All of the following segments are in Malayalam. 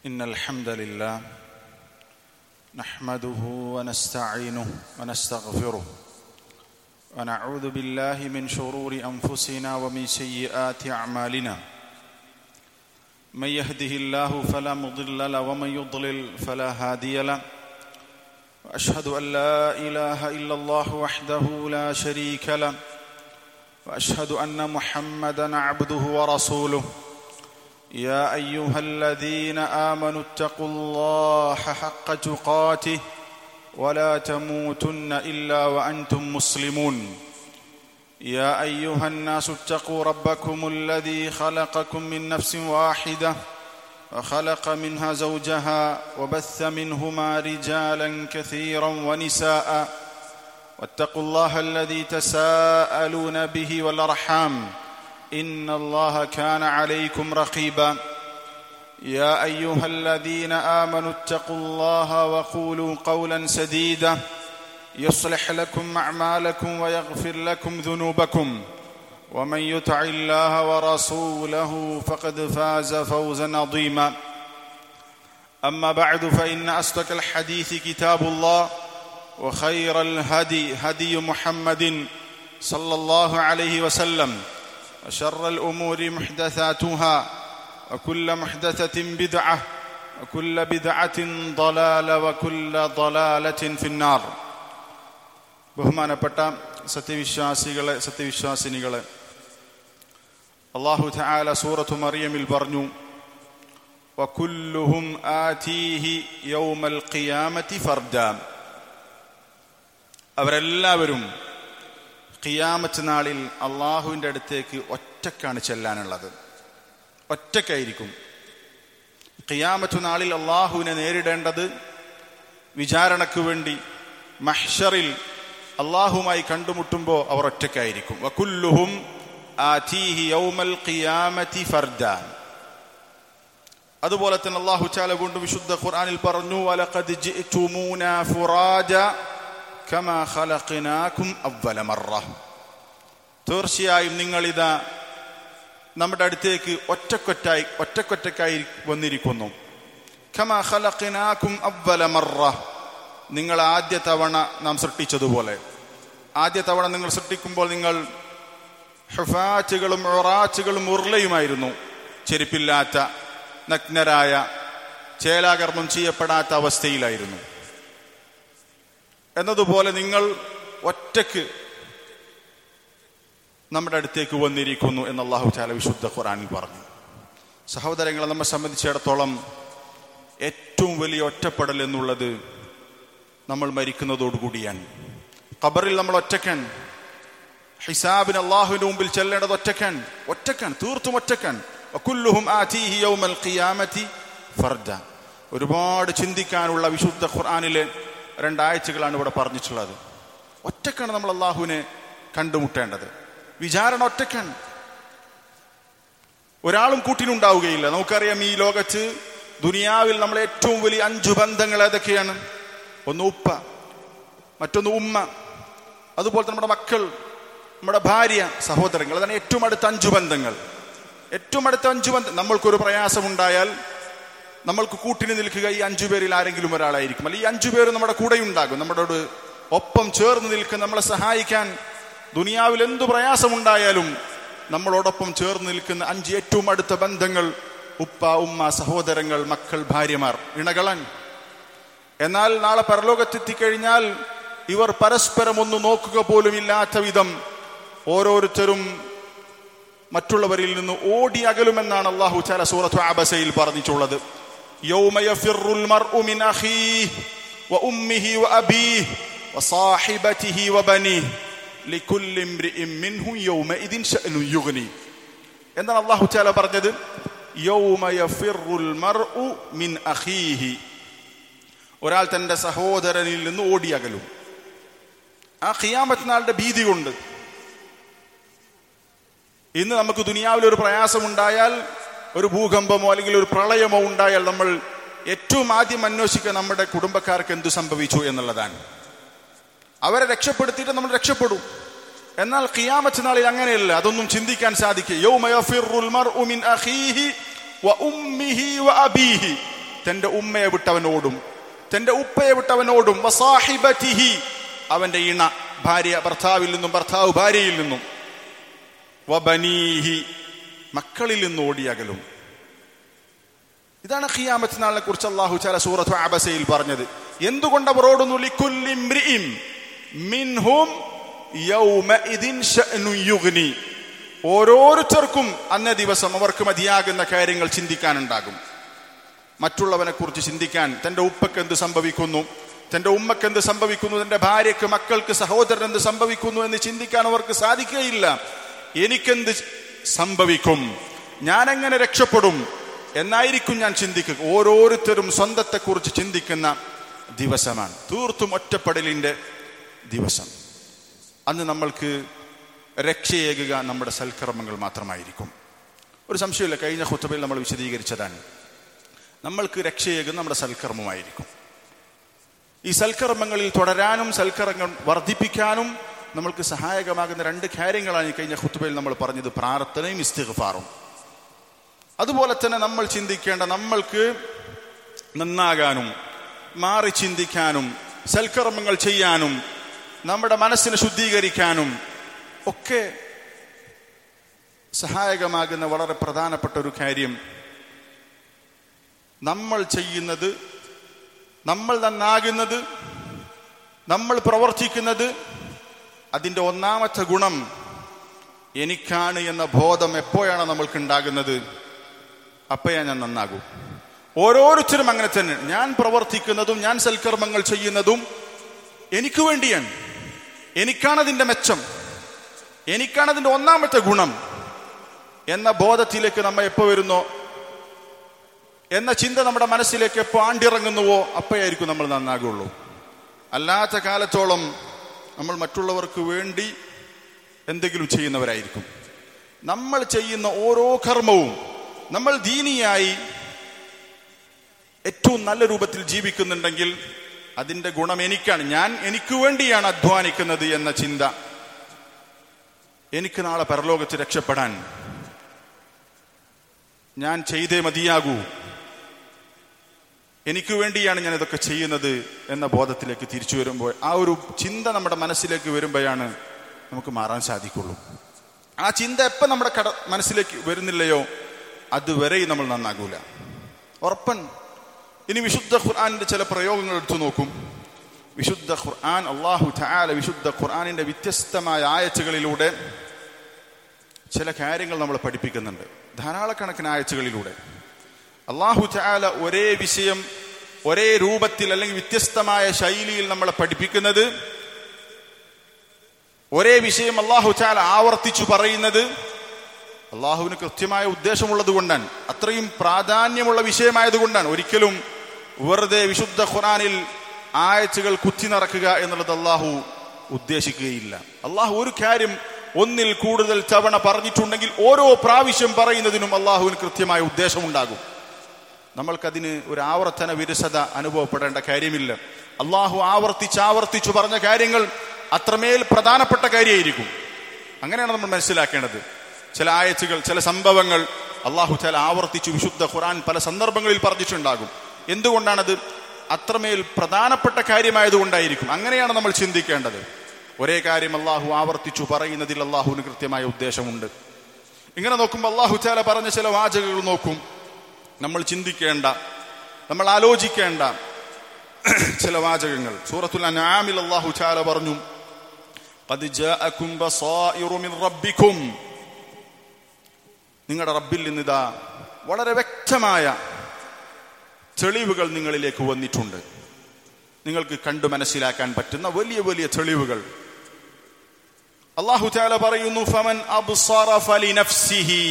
إن الحمد لله نحمده ونستعينه ونستغفره ونعوذ بالله من شرور أنفسنا ومن سيئات أعمالنا من يهده الله فلا مضل له ومن يضلل فلا هادي له وأشهد أن لا إله إلا الله وحده لا شريك له وأشهد أن محمدا عبده ورسوله يا ايها الذين امنوا اتقوا الله حق تقاته ولا تموتن الا وانتم مسلمون يا ايها الناس اتقوا ربكم الذي خلقكم من نفس واحده وخلق منها زوجها وبث منهما رجالا كثيرا ونساء واتقوا الله الذي تساءلون به والارحام ان الله كان عليكم رقيبا يا ايها الذين امنوا اتقوا الله وقولوا قولا سديدا يصلح لكم اعمالكم ويغفر لكم ذنوبكم ومن يطع الله ورسوله فقد فاز فوزا عظيما اما بعد فان اصدق الحديث كتاب الله وخير الهدي هدي محمد صلى الله عليه وسلم وشر الامور محدثاتها وكل محدثه بدعه وكل بدعه ضلاله وكل ضلاله في النار ബഹുമാനപ്പെട്ട സത്യവിശ്വാസികളെ സത്യവിശ്വാസിനികളെ അള്ളാഹു തആല സൂറത്തു മറിയമിൽ പറഞ്ഞു വകുല്ലുഹും ആതീഹി യൗമൽ ഖിയാമത്തി ഫർദ അവരെല്ലാവരും ഖിയാമത്ത് നാളിൽ അള്ളാഹുവിൻ്റെ അടുത്തേക്ക് ഒറ്റക്കാണ് ചെല്ലാനുള്ളത് ഒറ്റക്കായിരിക്കും ഖിയാമത്ത് നാളിൽ അള്ളാഹുവിനെ നേരിടേണ്ടത് വിചാരണയ്ക്ക് വേണ്ടി മഹ്ഷറിൽ അള്ളാഹുമായി കണ്ടുമുട്ടുമ്പോൾ അവർ ഒറ്റക്കായിരിക്കും വകുല്ലുഹും ആതീഹി യൗമൽ ഖിയാമത്തി ഫർദ അതുപോലെ തന്നെ അള്ളാഹു ചാല കൊണ്ട് വിശുദ്ധ ഖുർആനിൽ പറഞ്ഞു വലഖദ് ജിഅ്തുമൂന ഫുറാജ കമാ ഖലഖനാകും അവ്വല മറ തീർച്ചയായും നിങ്ങൾ ഇതാ നമ്മുടെ അടുത്തേക്ക് ഒറ്റക്കൊറ്റായി ഒറ്റക്കൊറ്റക്കായി വന്നിരിക്കുന്നു കമാ ഖലഖനാകും അവ്വല മറ നിങ്ങൾ ആദ്യ തവണ നാം സൃഷ്ടിച്ചതുപോലെ ആദ്യ തവണ നിങ്ങൾ സൃഷ്ടിക്കുമ്പോൾ നിങ്ങൾ ഹുഫാറ്റുകളും ഒറാച്ചുകളും ഉരുളയുമായിരുന്നു ചെരുപ്പില്ലാത്ത നഗ്നരായ ചേലാകർമ്മം ചെയ്യപ്പെടാത്ത അവസ്ഥയിലായിരുന്നു എന്നതുപോലെ നിങ്ങൾ ഒറ്റക്ക് നമ്മുടെ അടുത്തേക്ക് വന്നിരിക്കുന്നു എന്ന് അള്ളാഹു ചാല വിശുദ്ധ ഖുറാനിൽ പറഞ്ഞു സഹോദരങ്ങളെ നമ്മെ സംബന്ധിച്ചിടത്തോളം ഏറ്റവും വലിയ ഒറ്റപ്പെടൽ എന്നുള്ളത് നമ്മൾ മരിക്കുന്നതോടുകൂടിയാണ് ഖബറിൽ നമ്മൾ ഒറ്റക്കാൻ ഹിസാബിന് അള്ളാഹുവിന്റെ മുമ്പിൽ ചെല്ലേണ്ടത് ഒറ്റക്കാൻ ഒറ്റക്കാൻ തീർത്തും ഒറ്റക്കാൻ ഫർദ ഒരുപാട് ചിന്തിക്കാനുള്ള വിശുദ്ധ ഖുർആാനിലെ രണ്ടാഴ്ചകളാണ് ഇവിടെ പറഞ്ഞിട്ടുള്ളത് ഒറ്റക്കാണ് നമ്മൾ അള്ളാഹുവിനെ കണ്ടുമുട്ടേണ്ടത് വിചാരണ ഒറ്റക്കാണ് ഒരാളും കൂട്ടിനുണ്ടാവുകയില്ല നമുക്കറിയാം ഈ ലോകത്ത് ദുനിയാവിൽ നമ്മൾ ഏറ്റവും വലിയ അഞ്ചു ബന്ധങ്ങൾ ഏതൊക്കെയാണ് ഒന്ന് ഉപ്പ മറ്റൊന്ന് ഉമ്മ അതുപോലെ നമ്മുടെ മക്കൾ നമ്മുടെ ഭാര്യ സഹോദരങ്ങൾ അതാണ് ഏറ്റവും അടുത്ത അഞ്ചു ബന്ധങ്ങൾ ഏറ്റവും അടുത്ത അഞ്ചു ബന്ധം നമ്മൾക്കൊരു പ്രയാസമുണ്ടായാൽ നമ്മൾക്ക് കൂട്ടിന് നിൽക്കുക ഈ അഞ്ചു പേരിൽ ആരെങ്കിലും ഒരാളായിരിക്കും അല്ലെങ്കിൽ ഈ അഞ്ചു പേര് നമ്മുടെ കൂടെ ഉണ്ടാകും നമ്മളോട് ഒപ്പം ചേർന്ന് നിൽക്കുന്ന നമ്മളെ സഹായിക്കാൻ ദുനിയാവിൽ എന്തു പ്രയാസമുണ്ടായാലും നമ്മളോടൊപ്പം ചേർന്ന് നിൽക്കുന്ന അഞ്ച് ഏറ്റവും അടുത്ത ബന്ധങ്ങൾ ഉപ്പ ഉമ്മ സഹോദരങ്ങൾ മക്കൾ ഭാര്യമാർ ഇണകളൻ എന്നാൽ നാളെ പരലോകത്തെത്തിക്കഴിഞ്ഞാൽ ഇവർ പരസ്പരം ഒന്ന് നോക്കുക പോലും ഇല്ലാത്ത വിധം ഓരോരുത്തരും മറ്റുള്ളവരിൽ നിന്ന് ഓടി അകലുമെന്നാണ് അള്ളാഹു ചാല സൂറത്ത് ആബസയിൽ പറഞ്ഞിട്ടുള്ളത് يوم يفر المرء من أخيه وأمه وأبيه وصاحبته وبنيه لكل امرئ منه يومئذ شأن يغني എന്താണ് അള്ളാഹു ചാല പറഞ്ഞത് യൗമ യഫിറുൽ മർഉ മിൻ അഖീഹി ഒരാൾ തന്റെ സഹോദരനിൽ നിന്ന് ഓടിയകലും ആ ഖിയാമത്ത് നാളുടെ ഭീതി കൊണ്ട് ഇന്ന് നമുക്ക് ദുനിയാവിൽ ഒരു പ്രയാസമുണ്ടായാൽ ഒരു ഭൂകമ്പമോ അല്ലെങ്കിൽ ഒരു പ്രളയമോ ഉണ്ടായാൽ നമ്മൾ ഏറ്റവും ആദ്യം അന്വേഷിക്കുക നമ്മുടെ കുടുംബക്കാർക്ക് എന്തു സംഭവിച്ചു എന്നുള്ളതാണ് അവരെ രക്ഷപ്പെടുത്തിയിട്ട് നമ്മൾ രക്ഷപ്പെടും എന്നാൽ ഖിയാമത്ത് നാളിൽ അങ്ങനെയല്ല അതൊന്നും ചിന്തിക്കാൻ സാധിക്കുക യൗമ യഫിറുൽ മർഉ മിൻ അഖീഹി വ ഉമ്മിഹി വ അബീഹി തന്റെ ഉമ്മയെ വിട്ടവനോടും തന്റെ ഉപ്പയെ വിട്ടവനോടും വസാഹിബതിഹി അവന്റെ ഇണ ഭാര്യ ഭർത്താവിൽ നിന്നും ഭർത്താവ് ഭാര്യയിൽ നിന്നും വബനീഹി മക്കളിൽ നിന്ന് ഓടിയകലും ഇതാണ് ഖിയാമത്ത് നാളിനെ കുറിച്ച് അള്ളാഹു ചാല സൂറത്ത് അബസയിൽ പറഞ്ഞത് എന്തുകൊണ്ട് അവരോടൊന്നു ലിക്കുല്ലി ഇംറിഇം മിൻഹും യൗമഇദിൻ ശഅ്നു യുഗ്നി ഓരോരുത്തർക്കും അന്നേ ദിവസം അവർക്ക് മതിയാകുന്ന കാര്യങ്ങൾ ചിന്തിക്കാനുണ്ടാകും മറ്റുള്ളവനെ കുറിച്ച് ചിന്തിക്കാൻ തന്റെ ഉപ്പക്ക് എന്ത് സംഭവിക്കുന്നു തന്റെ ഉമ്മക്ക് എന്ത് സംഭവിക്കുന്നു തന്റെ ഭാര്യക്ക് മക്കൾക്ക് സഹോദരൻ എന്ത് സംഭവിക്കുന്നു എന്ന് ചിന്തിക്കാൻ അവർക്ക് സാധിക്കുകയില്ല എനിക്കെന്ത് സംഭവിക്കും ഞാൻ എങ്ങനെ രക്ഷപ്പെടും എന്നായിരിക്കും ഞാൻ ചിന്തിക്കുക ഓരോരുത്തരും സ്വന്തത്തെക്കുറിച്ച് ചിന്തിക്കുന്ന ദിവസമാണ് തീർത്തും ഒറ്റപ്പെടലിന്റെ ദിവസം അന്ന് നമ്മൾക്ക് രക്ഷയേകുക നമ്മുടെ സൽക്കർമ്മങ്ങൾ മാത്രമായിരിക്കും ഒരു സംശയമില്ല കഴിഞ്ഞ ഹുത്തബയിൽ നമ്മൾ വിശദീകരിച്ചതാണ് നമ്മൾക്ക് രക്ഷയേകുന്ന നമ്മുടെ സൽക്കർമ്മമായിരിക്കും ഈ സൽക്കർമ്മങ്ങളിൽ തുടരാനും സൽക്കർമ്മങ്ങൾ വർദ്ധിപ്പിക്കാനും നമ്മൾക്ക് സഹായകമാകുന്ന രണ്ട് കാര്യങ്ങളാണ് ഈ കഴിഞ്ഞ ഹുത്തുബയിൽ നമ്മൾ പറഞ്ഞത് പ്രാർത്ഥനയും ഇസ്തിഗ്ഫാറും അതുപോലെ തന്നെ നമ്മൾ ചിന്തിക്കേണ്ട നമ്മൾക്ക് നന്നാകാനും മാറി ചിന്തിക്കാനും സൽക്കർമ്മങ്ങൾ ചെയ്യാനും നമ്മുടെ മനസ്സിനെ ശുദ്ധീകരിക്കാനും ഒക്കെ സഹായകമാകുന്ന വളരെ പ്രധാനപ്പെട്ട ഒരു കാര്യം നമ്മൾ ചെയ്യുന്നത് നമ്മൾ നന്നാകുന്നത് നമ്മൾ പ്രവർത്തിക്കുന്നത് അതിൻ്റെ ഒന്നാമത്തെ ഗുണം എനിക്കാണ് എന്ന ബോധം എപ്പോഴാണ് നമ്മൾക്ക് ഉണ്ടാകുന്നത് അപ്പോഴാ ഞാൻ നന്നാകൂ ഓരോരുത്തരും അങ്ങനെ തന്നെ ഞാൻ പ്രവർത്തിക്കുന്നതും ഞാൻ സൽക്കർമ്മങ്ങൾ ചെയ്യുന്നതും എനിക്ക് വേണ്ടിയാണ് എനിക്കാണതിൻ്റെ മെച്ചം എനിക്കാണതിൻ്റെ ഒന്നാമത്തെ ഗുണം എന്ന ബോധത്തിലേക്ക് നമ്മ എപ്പോ വരുന്നോ എന്ന ചിന്ത നമ്മുടെ മനസ്സിലേക്ക് എപ്പോ ആണ്ടിറങ്ങുന്നുവോ അപ്പോഴായിരിക്കും നമ്മൾ നന്നാകുള്ളൂ അല്ലാത്ത കാലത്തോളം നമ്മൾ മറ്റുള്ളവർക്ക് വേണ്ടി എന്തെങ്കിലും ചെയ്യുന്നവരായിരിക്കും നമ്മൾ ചെയ്യുന്ന ഓരോ കർമ്മവും നമ്മൾ ദീനിയായി ഏറ്റവും നല്ല രൂപത്തിൽ ജീവിക്കുന്നുണ്ടെങ്കിൽ അതിന്റെ ഗുണം എനിക്കാണ് ഞാൻ എനിക്ക് വേണ്ടിയാണ് അധ്വാനിക്കുന്നത് എന്ന ചിന്ത എനിക്ക് നാളെ പരലോകത്ത് രക്ഷപ്പെടാൻ ഞാൻ ചെയ്തേ മതിയാകൂ എനിക്ക് വേണ്ടിയാണ് ഞാൻ ഇതൊക്കെ ചെയ്യുന്നത് എന്ന ബോധത്തിലേക്ക് തിരിച്ചു വരുമ്പോൾ ആ ഒരു ചിന്ത നമ്മുടെ മനസ്സിലേക്ക് വരുമ്പോഴാണ് നമുക്ക് മാറാൻ സാധിക്കുള്ളൂ ആ ചിന്ത എപ്പം നമ്മുടെ കട മനസ്സിലേക്ക് വരുന്നില്ലയോ അതുവരെ നമ്മൾ നന്നാകൂല ഉറപ്പൻ ഇനി വിശുദ്ധ ഖുർആാനിന്റെ ചില പ്രയോഗങ്ങൾ എടുത്തു നോക്കും വിശുദ്ധ ഖുർആൻ അള്ളാഹു ചാല വിശുദ്ധ ഖുർആാനിന്റെ വ്യത്യസ്തമായ ആയച്ചുകളിലൂടെ ചില കാര്യങ്ങൾ നമ്മൾ പഠിപ്പിക്കുന്നുണ്ട് ധാരാളക്കണക്കിന് ആയച്ചുകളിലൂടെ അള്ളാഹു ചാല ഒരേ വിഷയം ഒരേ രൂപത്തിൽ അല്ലെങ്കിൽ വ്യത്യസ്തമായ ശൈലിയിൽ നമ്മളെ പഠിപ്പിക്കുന്നത് ഒരേ വിഷയം അള്ളാഹു ചാല ആവർത്തിച്ചു പറയുന്നത് അള്ളാഹുവിന് കൃത്യമായ ഉദ്ദേശമുള്ളത് കൊണ്ടാണ് അത്രയും പ്രാധാന്യമുള്ള വിഷയമായതുകൊണ്ടാണ് ഒരിക്കലും വെറുതെ വിശുദ്ധ ഖുറാനിൽ ആയച്ചുകൾ കുത്തി നിറക്കുക എന്നുള്ളത് അള്ളാഹു ഉദ്ദേശിക്കുകയില്ല അള്ളാഹു ഒരു കാര്യം ഒന്നിൽ കൂടുതൽ തവണ പറഞ്ഞിട്ടുണ്ടെങ്കിൽ ഓരോ പ്രാവശ്യം പറയുന്നതിനും അള്ളാഹുവിന് കൃത്യമായ ഉദ്ദേശമുണ്ടാകും നമ്മൾക്കതിന് ഒരു ആവർത്തന വിരസത അനുഭവപ്പെടേണ്ട കാര്യമില്ല അള്ളാഹു ആവർത്തിച്ച് ആവർത്തിച്ചു പറഞ്ഞ കാര്യങ്ങൾ അത്രമേൽ പ്രധാനപ്പെട്ട കാര്യമായിരിക്കും അങ്ങനെയാണ് നമ്മൾ മനസ്സിലാക്കേണ്ടത് ചില ആയച്ചുകൾ ചില സംഭവങ്ങൾ അള്ളാഹു ചില ആവർത്തിച്ചു വിശുദ്ധ ഖുറാൻ പല സന്ദർഭങ്ങളിൽ പറഞ്ഞിട്ടുണ്ടാകും എന്തുകൊണ്ടാണത് അത്രമേൽ പ്രധാനപ്പെട്ട കാര്യമായതുകൊണ്ടായിരിക്കും അങ്ങനെയാണ് നമ്മൾ ചിന്തിക്കേണ്ടത് ഒരേ കാര്യം അള്ളാഹു ആവർത്തിച്ചു പറയുന്നതിൽ അള്ളാഹുവിന് കൃത്യമായ ഉദ്ദേശമുണ്ട് ഇങ്ങനെ നോക്കുമ്പോൾ അള്ളാഹു ചാല പറഞ്ഞ ചില വാചകങ്ങൾ നോക്കും നമ്മൾ ചിന്തിക്കേണ്ട നമ്മൾ ആലോചിക്കേണ്ട ചില വാചകങ്ങൾ സൂറത്തുൽ അനാമിൽ അള്ളാഹു ചാല പറഞ്ഞു قد جاءكم بصائر من ربكم നിങ്ങളുടെ റബ്ബിൽ നിന്നിതാ വളരെ വ്യക്തമായ തെളിവുകൾ നിങ്ങളിലേക്ക് വന്നിട്ടുണ്ട് നിങ്ങൾക്ക് കണ്ടു മനസ്സിലാക്കാൻ പറ്റുന്ന വലിയ വലിയ തെളിവുകൾ അള്ളാഹു ചാല പറയുന്നു ഫമൻ അബ്സറ ഫലിനഫ്സിഹി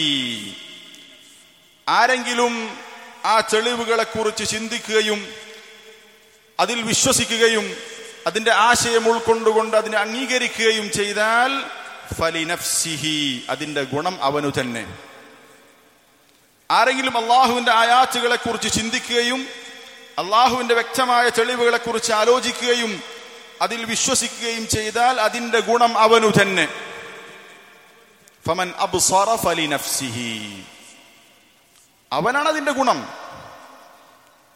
ആരെങ്കിലും ആ തെളിവുകളെ കുറിച്ച് ചിന്തിക്കുകയും അതിൽ വിശ്വസിക്കുകയും അതിന്റെ ആശയം ഉൾക്കൊണ്ടുകൊണ്ട് അതിനെ അംഗീകരിക്കുകയും ചെയ്താൽ ഫലിനഫ്സിഹി അതിന്റെ ഗുണം അവനു തന്നെ ആരെങ്കിലും അള്ളാഹുവിന്റെ ആയാച്ചുകളെ കുറിച്ച് ചിന്തിക്കുകയും അള്ളാഹുവിന്റെ വ്യക്തമായ തെളിവുകളെ കുറിച്ച് ആലോചിക്കുകയും അതിൽ വിശ്വസിക്കുകയും ചെയ്താൽ അതിന്റെ ഗുണം അവനു തന്നെ ഫമൻ അബ്സറ ഫലിനഫ്സിഹി അവനാണ് അതിന്റെ ഗുണം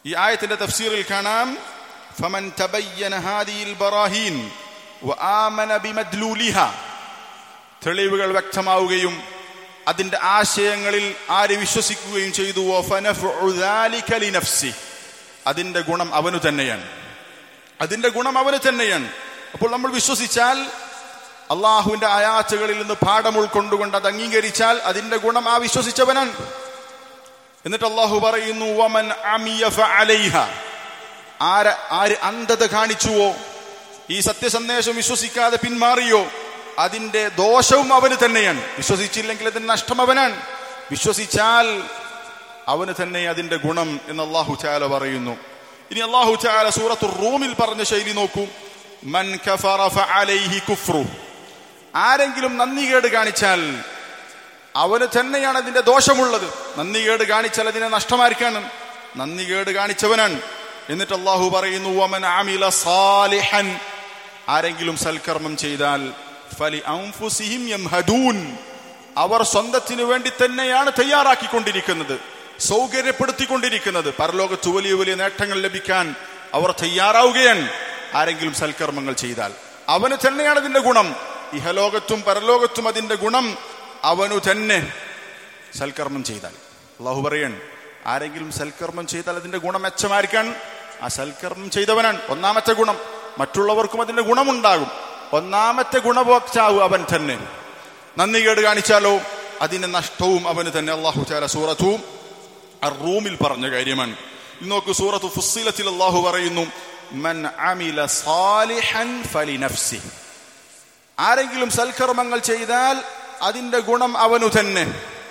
ഈ ആയത്തിന്റെ തഫ്സീറിൽ കാണാം ഫമൻ തബയ്യന ഹാദിയിൽ ബറാഹീൻ വആമന ബിമദ്ലൂലിഹ തെളിവുകൾ വ്യക്തമാവുകയും അതിന്റെ ആശയങ്ങളിൽ ആര് വിശ്വസിക്കുകയും ചെയ്തുവോ ഫനഫ്ഉ ദാലിക ലിനഫ്സി അതിന്റെ ഗുണം അവനു തന്നെയാണ് അതിന്റെ ഗുണം അവന് തന്നെയാണ് അപ്പോൾ നമ്മൾ വിശ്വസിച്ചാൽ അള്ളാഹുവിന്റെ ആയാച്ചകളിൽ നിന്ന് പാഠം ഉൾക്കൊണ്ടുകൊണ്ട് അത് അംഗീകരിച്ചാൽ അതിന്റെ ഗുണം ആ വിശ്വസിച്ചവനാണ് എന്നിട്ട് അള്ളാഹു പറയുന്നു വമൻ അമിയ ഫഅലൈഹ ആര ആര് അന്ധത കാണിച്ചുവോ ഈ സത്യസന്ദേശം വിശ്വസിക്കാതെ പിന്മാറിയോ അതിന്റെ ദോഷവും അവന് തന്നെയാണ് വിശ്വസിച്ചില്ലെങ്കിൽ അതിന്റെ നഷ്ടം അവനാണ് വിശ്വസിച്ചാൽ അവന് തന്നെ അതിന്റെ ഗുണം എന്ന് അള്ളാഹു ചാല പറയുന്നു ഇനി അള്ളാഹു ചാല സൂറത്തു റൂമിൽ പറഞ്ഞ ശൈലി നോക്കൂ മൻ കഫറ ഫഅലൈഹി കുഫ്രു ആരെങ്കിലും നന്ദികേട് കാണിച്ചാൽ അവന് തന്നെയാണ് അതിന്റെ ദോഷമുള്ളത് നന്ദികേട് കാണിച്ചാൽ അതിനെ നഷ്ടമായിരിക്കാണ് നന്ദികേട് കാണിച്ചവനാണ് എന്നിട്ട് അള്ളാഹു പറയുന്നു വമൻ ആമില സാലിഹൻ ആരെങ്കിലും സൽക്കർമ്മം ചെയ്താൽ ഫലി അൻഫുസിഹിം യംഹദൂൻ അവർ സ്വന്തത്തിനു വേണ്ടി തന്നെയാണ് തയ്യാറാക്കിക്കൊണ്ടിരിക്കുന്നത് സൗകര്യപ്പെടുത്തിക്കൊണ്ടിരിക്കുന്നത് പരലോകത്ത് വലിയ വലിയ നേട്ടങ്ങൾ ലഭിക്കാൻ അവർ തയ്യാറാവുകയാണ് ആരെങ്കിലും സൽക്കർമ്മങ്ങൾ ചെയ്താൽ അവന് തന്നെയാണ് അതിന്റെ ഗുണം ഇഹലോകത്തും പരലോകത്തും അതിന്റെ ഗുണം അവനു തന്നെ സൽക്കർമ്മം ചെയ്താൽ അള്ളാഹു പറയൺ ആരെങ്കിലും സൽക്കർമ്മം ചെയ്താൽ അതിന്റെ ഗുണം മെച്ചമായിരിക്കാൻ ആ സൽക്കർമ്മം ചെയ്തവനാണ് ഒന്നാമത്തെ ഗുണം മറ്റുള്ളവർക്കും അതിന്റെ ഗുണമുണ്ടാകും ഒന്നാമത്തെ ഗുണഭോക്താവ് അവൻ തന്നെ നന്ദി കേട് കാണിച്ചാലോ അതിന്റെ നഷ്ടവും അവന് തന്നെ അള്ളാഹു ചാല സൂറത്തും റൂമിൽ പറഞ്ഞ കാര്യമാണ് ഇന്ന് നോക്ക് സൂറത്ത് ഫുസ്സിലത്തിൽ അള്ളാഹു പറയുന്നു മൻ അമില സാലിഹൻ ഫലി നഫ്സി ആരെങ്കിലും സൽക്കർമ്മങ്ങൾ ചെയ്താൽ അതിന്റെ ഗുണം അവനു തന്നെ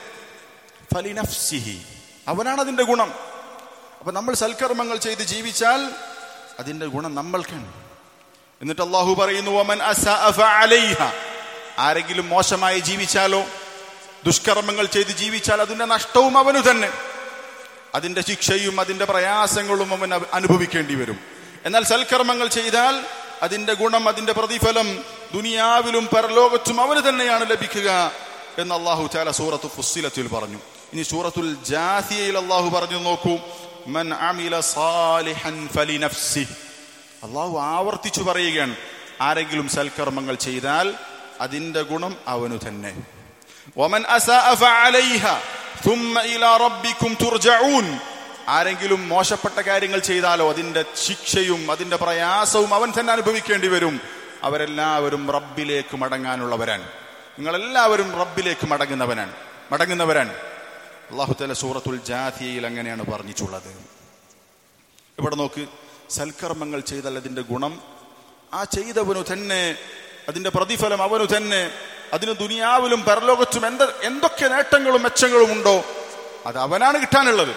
ഫലി നഫ്സിഹി അവനാണ് അതിന്റെ ഗുണം അപ്പൊ നമ്മൾ സൽക്കർമ്മങ്ങൾ ചെയ്ത് ജീവിച്ചാൽ അതിന്റെ ഗുണം നമ്മൾക്കാണ് എന്നിട്ട് അള്ളാഹു പറയുന്നു വമൻ അസഅ ഫഅലൈഹ ആരെങ്കിലും മോശമായി ജീവിച്ചാലോ ദുഷ്കർമ്മങ്ങൾ ചെയ്ത് ജീവിച്ചാൽ അതിന്റെ നഷ്ടവും അവനു തന്നെ അതിന്റെ ശിക്ഷയും അതിന്റെ പ്രയാസങ്ങളും അവൻ അവ- അനുഭവിക്കേണ്ടി വരും എന്നാൽ സൽക്കർമ്മങ്ങൾ ചെയ്താൽ അതിന്റെ ഗുണം അതിന്റെ പ്രതിഫലം ദുനിയാവിലും പരലോകത്തും അവന് തന്നെയാണ് ലഭിക്കുക എന്ന് അള്ളാഹു ചാല സൂറത്തു ഫുസ്സിലത്തിൽ പറഞ്ഞു ഇനി സൂറത്തുൽ ജാസിയയിൽ അള്ളാഹു പറഞ്ഞു നോക്കൂ മൻ അമില സാലിഹൻ ഫലി നഫ്സി അള്ളാഹു ആവർത്തിച്ചു പറയുകയാണ് ആരെങ്കിലും സൽക്കർമ്മങ്ങൾ ചെയ്താൽ അതിന്റെ ഗുണം അവനു തന്നെ ومن أساء فعليها ثم إلى ربكم ترجعون ആരെങ്കിലും മോശപ്പെട്ട കാര്യങ്ങൾ ചെയ്താലോ അതിന്റെ ശിക്ഷയും അതിന്റെ പ്രയാസവും അവൻ തന്നെ അനുഭവിക്കേണ്ടി വരും അവരെല്ലാവരും റബ്ബിലേക്ക് മടങ്ങാനുള്ളവരാണ് നിങ്ങളെല്ലാവരും റബ്ബിലേക്ക് മടങ്ങുന്നവനാണ് മടങ്ങുന്നവരാണ് അള്ളാഹു തല സൂറത്തുൽ ജാഥിയയിൽ അങ്ങനെയാണ് പറഞ്ഞിട്ടുള്ളത് ഇവിടെ നോക്ക് സൽക്കർമ്മങ്ങൾ ചെയ്താൽ അതിന്റെ ഗുണം ആ ചെയ്തവനു തന്നെ അതിന്റെ പ്രതിഫലം അവനു തന്നെ അതിന് ദുനിയാവിലും പരലോകത്തും എന്ത എന്തൊക്കെ നേട്ടങ്ങളും മെച്ചങ്ങളും ഉണ്ടോ അത് അവനാണ് കിട്ടാനുള്ളത്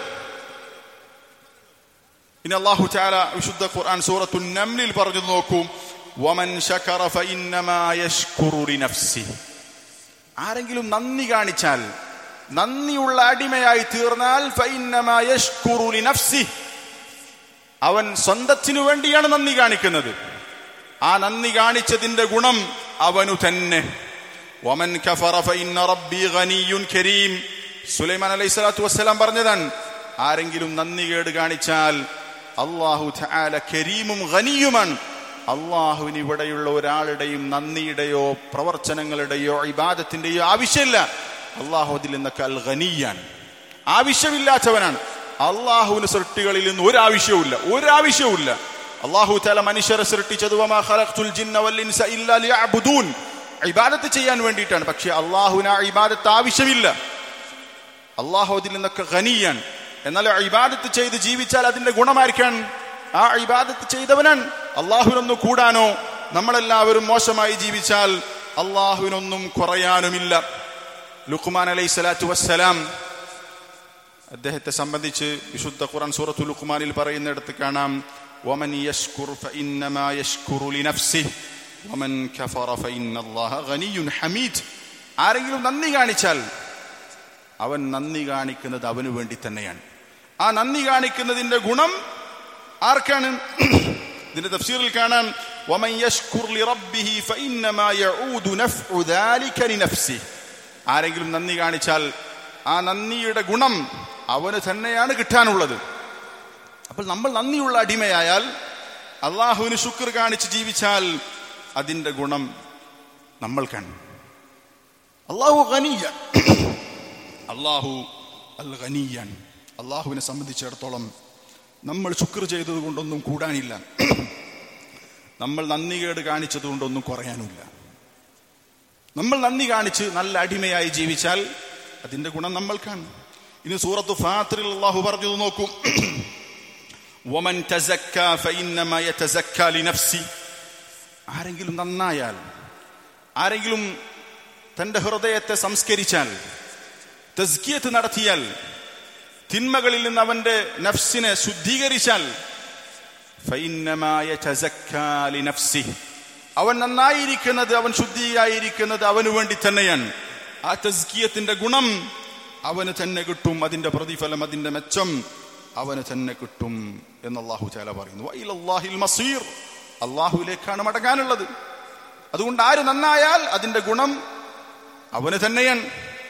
ഇനി അള്ളാഹു ചാല വിശുദ്ധ ഖുർആൻ സൂറത്തു നംലിൽ പറഞ്ഞു നോക്കൂ വമൻ ശകറ ഫഇന്നമാ യശ്കുറു ലിനഫ്സി ആരെങ്കിലും നന്ദി കാണിച്ചാൽ നന്ദിയുള്ള അടിമയായി തീർന്നാൽ ഫഇന്നമാ യശ്കുറു ലിനഫ്സി അവൻ സ്വന്തത്തിനു വേണ്ടിയാണ് നന്ദി കാണിക്കുന്നത് ആ നന്ദി കാണിച്ചതിന്റെ ഗുണം അവനു തന്നെ വമൻ കഫറ ഫഇന്ന റബ്ബി ഗനിയ്യുൻ കരീം സുലൈമാൻ അലൈഹി സ്വലാത്തു വസ്സലാം പറഞ്ഞതാണ് ആരെങ്കിലും നന്ദി കേട് കാണിച്ചാൽ അള്ളാഹു തആല കരീമും ഗനിയുമാണ് അള്ളാഹുവിന് ഇവിടെയുള്ള ഒരാളുടെയും നന്ദിയുടെയോ പ്രവർത്തനങ്ങളുടെയോ ഇബാദത്തിന്റെയോ ആവശ്യമില്ല അള്ളാഹു അതിൽ നിന്നൊക്കെ അൽ ഗനിയാണ് ആവശ്യമില്ലാത്തവനാണ് അള്ളാഹുവിന് സൃഷ്ടികളിൽ നിന്ന് ഒരു ആവശ്യവുമില്ല ഒരു ആവശ്യവുമില്ല അള്ളാഹു തല മനുഷ്യരെ സൃഷ്ടിച്ചത് വമാ ഖലഖ്തുൽ ജിന്ന വൽ ഇൻസ ഇല്ലാ ലിയഅ്ബുദൂൻ ഇബാദത്ത് ചെയ്യാൻ വേണ്ടിയിട്ടാണ് പക്ഷെ അള്ളാഹുവിന് ആ ഇബാദത്ത് ആവശ്യമില്ല അള്ളാഹു അതിൽ നിന്നൊക്കെ ഖനിയാണ് എന്നാൽ ഇബാദത്ത് ചെയ്ത് ജീവിച്ചാൽ അതിന്റെ ഗുണമായിരിക്കാൻ ആ ഇബാദത്ത് ചെയ്തവനാണ് അള്ളാഹുവിനൊന്ന് കൂടാനോ നമ്മളെല്ലാവരും മോശമായി ജീവിച്ചാൽ അള്ളാഹുവിനൊന്നും കുറയാനുമില്ല ലുഖ്മാൻ അലൈഹി സ്വലാത്തു വസ്സലാം അദ്ദേഹത്തെ സംബന്ധിച്ച് വിശുദ്ധ ഖുർആൻ സൂറത്തു ലുഖ്മാനിൽ പറയുന്നിടത്ത് കാണാം വമൻ യശ്കുർ ഫഇന്നമാ യശ്കുറു ലിനഫ്സിഹി വമൻ കഫറ ഫഇന്നല്ലാഹ ഗനിയ്യുൻ ഹമീദ് ആരെങ്കിലും നന്ദി കാണിച്ചാൽ അവൻ നന്ദി കാണിക്കുന്നത് അവനു വേണ്ടി തന്നെയാണ് ആ നന്ദി കാണിക്കുന്നതിന്റെ ഗുണം ആർക്കാണ് ഇതിന്റെ തഫ്സീറിൽ കാണാൻ വമൻ യശ്കുർ ലിറബ്ബിഹി ഫഇന്നമാ യഊദു നഫ്ഉ ദാലിക ലിനഫ്സിഹി ആരെങ്കിലും നന്ദി കാണിച്ചാൽ ആ നന്ദിയുടെ ഗുണം അവന് തന്നെയാണ് കിട്ടാനുള്ളത് അപ്പോൾ നമ്മൾ നന്ദിയുള്ള അടിമയായാൽ അള്ളാഹുവിന് ശുക്ർ കാണിച്ച് ജീവിച്ചാൽ അതിന്റെ ഗുണം നമ്മൾക്കാണ് അള്ളാഹു ഖനിയ അള്ളാഹു അൽ ഖനിയാൻ അള്ളാഹുവിനെ സംബന്ധിച്ചിടത്തോളം നമ്മൾ ശുക്ർ ചെയ്തത് കൊണ്ടൊന്നും കൂടാനില്ല നമ്മൾ നന്ദികേട് കാണിച്ചത് കൊണ്ടൊന്നും കുറയാനുമില്ല നമ്മൾ നന്ദി കാണിച്ച് നല്ല അടിമയായി ജീവിച്ചാൽ അതിന്റെ ഗുണം നമ്മൾക്കാണ് ഇനി സൂറത്ത് ഫാത്തിറിൽ അള്ളാഹു പറഞ്ഞു നോക്കൂ വമൻ തസക്ക ഫഇന്നമ യതസക്ക ലിനഫ്സി ആരെങ്കിലും നന്നായാൽ ആരെങ്കിലും തന്റെ ഹൃദയത്തെ സംസ്കരിച്ചാൽ തസ്കിയത്ത് നടത്തിയാൽ തിന്മകളിൽ നിന്ന് അവന്റെ നഫ്സിനെ ശുദ്ധീകരിച്ചാൽ ഫഇന്നമ യതസക്ക ലിനഫ്സി അവൻ നന്നായിരിക്കുന്നത് അവൻ ശുദ്ധിയായിരിക്കുന്നത് അവന് വേണ്ടി തന്നെയാണ് ആ തസ്കിയത്തിന്റെ ഗുണം അവന് തന്നെ കിട്ടും അതിന്റെ പ്രതിഫലം അതിന്റെ മെച്ചം അവന് തന്നെ കിട്ടും എന്ന് അള്ളാഹു ചാല പറയുന്നു വൈലല്ലാഹിൽ മസീർ അള്ളാഹുവിലേക്കാണ് മടങ്ങാനുള്ളത് അതുകൊണ്ട് ആര് നന്നായാൽ അതിന്റെ ഗുണം അവന് തന്നെയാണ്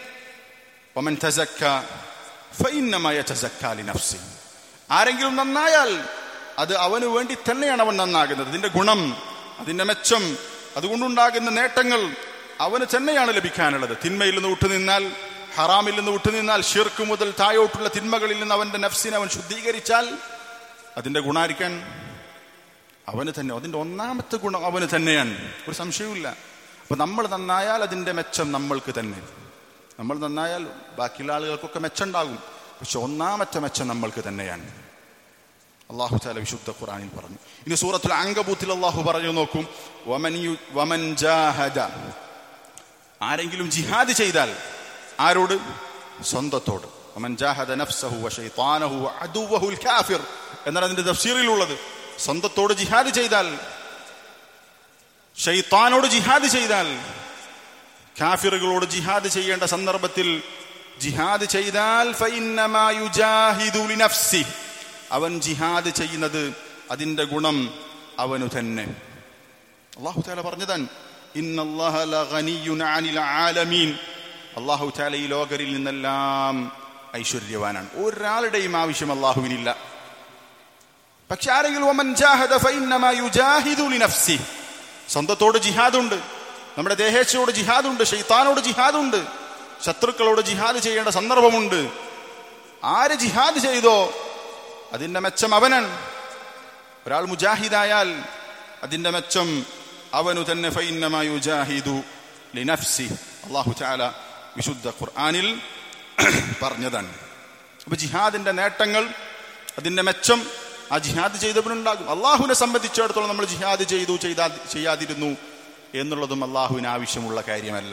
ഒമൻ തസക്ക ഫഇന്നമ യതസക്ക ലിനഫ്സി ആരെങ്കിലും നന്നായാൽ അത് അവന് വേണ്ടി തന്നെയാണ് അവൻ നന്നാകുന്നത് അതിന്റെ ഗുണം അതിന്റെ മെച്ചം അതുകൊണ്ടുണ്ടാകുന്ന നേട്ടങ്ങൾ അവന് തന്നെയാണ് ലഭിക്കാനുള്ളത് തിന്മയിൽ നിന്ന് വിട്ടുനിന്നാൽ ഹറാമിൽ നിന്ന് വിട്ടുനിന്നാൽ ഷിർക്ക് മുതൽ തായോട്ടുള്ള തിന്മകളിൽ നിന്ന് അവന്റെ നഫ്സിനെ അവൻ ശുദ്ധീകരിച്ചാൽ അതിന്റെ ഗുണായിരിക്കാൻ അവന് തന്നെ അതിന്റെ ഒന്നാമത്തെ ഗുണം അവന് തന്നെയാണ് ഒരു സംശയവുമില്ല അപ്പൊ നമ്മൾ നന്നായാൽ അതിന്റെ മെച്ചം നമ്മൾക്ക് തന്നെ നമ്മൾ നന്നായാൽ ബാക്കിയുള്ള ആളുകൾക്കൊക്കെ മെച്ചമുണ്ടാകും പക്ഷെ ഒന്നാമത്തെ മെച്ചം നമ്മൾക്ക് തന്നെയാണ് അള്ളാഹു താല വിശുദ്ധ ഖുറാനിൽ പറഞ്ഞു ഇനി സൂറത്തുൽ അങ്കബൂത്തിൽ അള്ളാഹു പറഞ്ഞു നോക്കും വമൻ യു- വമൻ ജാഹദ ആരെങ്കിലും ജിഹാദ് ചെയ്താൽ ആരോട് സ്വന്തത്തോട് വമൻ ജാഹദ നഫ്സഹു വശൈത്താനഹു വഅദുവഹുൽ കാഫിർ എന്നാണ് അതിന്റെ തഫ്സീറിലുള്ളത് സ്വന്തത്തോട് ജിഹാദ് ചെയ്താൽ ഷൈത്താനോട് ജിഹാദ് ചെയ്താൽ കാഫിറുകളോട് ജിഹാദ് ചെയ്യേണ്ട സന്ദർഭത്തിൽ ജിഹാദ് ചെയ്താൽ ഫഇന്നമാ യുജാഹിദു ലിനഫ്സി അവൻ ജിഹാദ് ചെയ്യുന്നത് അതിന്റെ ഗുണം അവനു തന്നെ അള്ളാഹു താല പറഞ്ഞതാൻ ഇന്നല്ലാഹ ലഗനിയ്യുൻ അനിൽ ആലമീൻ അള്ളാഹു താല ഈ ലോകരിൽ നിന്നെല്ലാം ഐശ്വര്യവാനാണ് ഒരാളുടെയും ആവശ്യം അള്ളാഹുവിനില്ല പക്ഷെ ആരെങ്കിലും ഒമൻ ജാഹദ ഫഇന്നമാ യുജാഹിദു ലിനഫ്സി സ്വന്തത്തോട് ജിഹാദുണ്ട് നമ്മുടെ ദേഹേച്ഛയോട് ജിഹാദുണ്ട് ഷെയ്ത്താനോട് ജിഹാദുണ്ട് ശത്രുക്കളോട് ജിഹാദ് ചെയ്യേണ്ട സന്ദർഭമുണ്ട് ആര് ജിഹാദ് ചെയ്തോ അതിന്റെ മെച്ചം അവനാണ് ഒരാൾ മുജാഹിദായാൽ അതിന്റെ മെച്ചം അവനു തന്നെ ഫൈന്നമാ യുജാഹിദു ലിനഫ്സി അള്ളാഹു ചാല വിശുദ്ധ ഖുർആനിൽ പറഞ്ഞതാണ് അപ്പൊ ജിഹാദിന്റെ നേട്ടങ്ങൾ അതിന്റെ മെച്ചം ആ ജിഹാദ് ചെയ്തവനുണ്ടാകും അള്ളാഹുവിനെ സംബന്ധിച്ചിടത്തോളം നമ്മൾ ജിഹാദ് ചെയ്തു ചെയ്താ ചെയ്യാതിരുന്നു എന്നുള്ളതും അള്ളാഹുവിന് ആവശ്യമുള്ള കാര്യമല്ല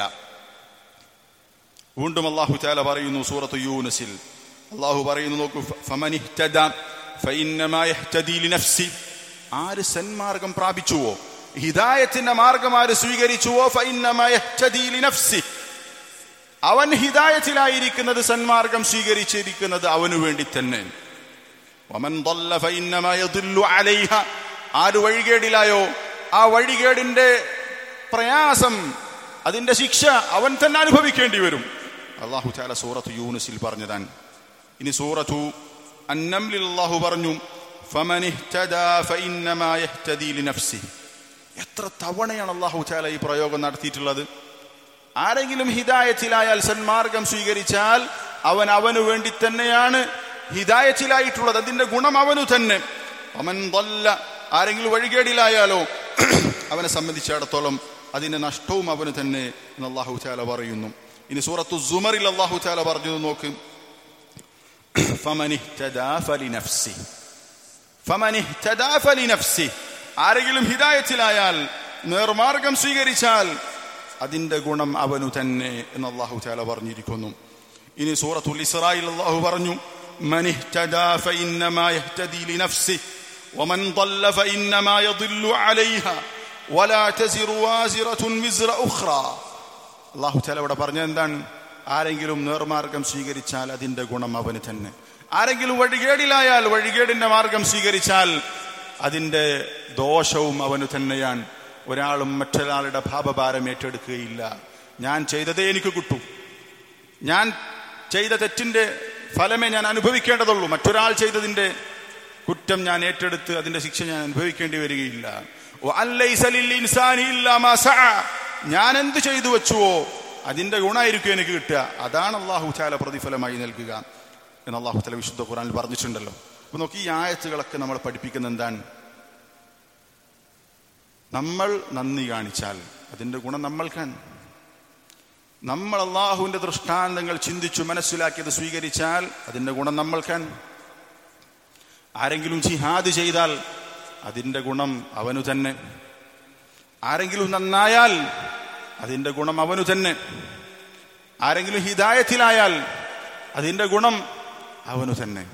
വീണ്ടും അള്ളാഹു ചാല പറയുന്നു സൂറത്ത് യൂനസിൽ അള്ളാഹു പറയുന്നു നോക്കൂ ഫമനിഹ്തദ ഫഇന്നമാ യഹ്തദി ലിനഫ്സി ആര് സന്മാർഗം പ്രാപിച്ചുവോ ഹിദായത്തിന്റെ മാർഗം ആര് സ്വീകരിച്ചുവോ ഫഇന്നമാ യഹ്തദി ലിനഫ്സി അവൻ ഹിദായത്തിലായിരിക്കുന്നത് സന്മാർഗം സ്വീകരിച്ചിരിക്കുന്നത് അവനു വേണ്ടി തന്നെ വമൻ ضل فإنما يضل عليها ആര് വഴികേടിലായോ ആ വഴികേടിന്റെ പ്രയാസം അതിന്റെ ശിക്ഷ അവൻ തന്നെ അനുഭവിക്കേണ്ടി വരും അള്ളാഹു ചാല സൂറത്ത് യൂനുസിൽ പറഞ്ഞതാണ് ഇനി സൂറത്തു അന്നംലിൽ അള്ളാഹു പറഞ്ഞു فمن اهتدى فإنما يهتدي لنفسه എത്ര തവണയാണ് അള്ളാഹു ചാല ഈ പ്രയോഗം നടത്തിയിട്ടുള്ളത് ആരെങ്കിലും ഹിദായത്തിലായാൽ സന്മാർഗം സ്വീകരിച്ചാൽ അവൻ അവനു വേണ്ടി തന്നെയാണ് ഹിദായത്തിലായിട്ടുള്ളത് അതിന്റെ ഗുണം അവനു തന്നെ അവൻ ضل ആരെങ്കിലും വഴികേടിലായാലോ അവനെ സംബന്ധിച്ചിടത്തോളം അതിന്റെ നഷ്ടവും അവന് തന്നെ എന്ന് അള്ളാഹു ചാല പറയുന്നു ഇനി സൂറത്തു സുമറിൽ അള്ളാഹു ചാല പറഞ്ഞു നോക്ക് فمن اهتدى فلنفسه فمن اهتدى فلنفسه ആരെങ്കിലും ഹിദായത്തിലായാൽ നേർമാർഗം സ്വീകരിച്ചാൽ അതിന്റെ ഗുണം അവനു തന്നെ എന്ന് അള്ളാഹു ചാല പറഞ്ഞിരിക്കുന്നു ഇനി സൂറത്തുൽ ഇസ്രായിൽ അള്ളാഹു പറഞ്ഞു من اهتدى فإنما يهتدي لنفسه ومن ضل فإنما يضل عليها ولا تزر وازرة وزر أخرى അള്ളാഹു ചാല ഇവിടെ പറഞ്ഞ എന്താണ് ആരെങ്കിലും നേർമാർഗം സ്വീകരിച്ചാൽ അതിന്റെ ഗുണം അവന് തന്നെ ആരെങ്കിലും വഴികേടിലായാൽ വഴികേടിന്റെ മാർഗം സ്വീകരിച്ചാൽ അതിന്റെ ദോഷവും അവന് തന്നെയാണ് ഒരാളും മറ്റൊരാളുടെ ഭാവഭാരം ഏറ്റെടുക്കുകയില്ല ഞാൻ ചെയ്തതേ എനിക്ക് കിട്ടൂ ഞാൻ ചെയ്ത തെറ്റിന്റെ ഫലമേ ഞാൻ അനുഭവിക്കേണ്ടതുള്ളൂ മറ്റൊരാൾ ചെയ്തതിന്റെ കുറ്റം ഞാൻ ഏറ്റെടുത്ത് അതിന്റെ ശിക്ഷ ഞാൻ അനുഭവിക്കേണ്ടി വരികയില്ല വഅൻ ലൈസ ലിൽ ഇൻസാനി ഇല്ലാ മാ സഅ. ഞാൻ എന്ത് ചെയ്തു വെച്ചുവോ അതിന്റെ ഗുണമായിരിക്കും എനിക്ക് കിട്ടുക അതാണ് അള്ളാഹു ചാല പ്രതിഫലമായി നൽകുക എന്ന് അള്ളാഹു തല വിശുദ്ധ ഖുറാനിൽ പറഞ്ഞിട്ടുണ്ടല്ലോ അപ്പൊ നോക്കി ഈ ആയത്തുകളൊക്കെ നമ്മൾ പഠിപ്പിക്കുന്ന എന്താണ് നമ്മൾ നന്ദി കാണിച്ചാൽ അതിന്റെ ഗുണം നമ്മൾക്കാണ് നമ്മൾ അള്ളാഹുവിന്റെ ദൃഷ്ടാന്തങ്ങൾ ചിന്തിച്ചു മനസ്സിലാക്കിയത് സ്വീകരിച്ചാൽ അതിന്റെ ഗുണം നമ്മൾക്കാണ് ആരെങ്കിലും ജിഹാദ് ചെയ്താൽ അതിന്റെ ഗുണം അവനു തന്നെ ആരെങ്കിലും നന്നായാൽ അതിന്റെ ഗുണം അവനു തന്നെ ആരെങ്കിലും ഹിദായത്തിലായാൽ അതിന്റെ ഗുണം അവനു തന്നെ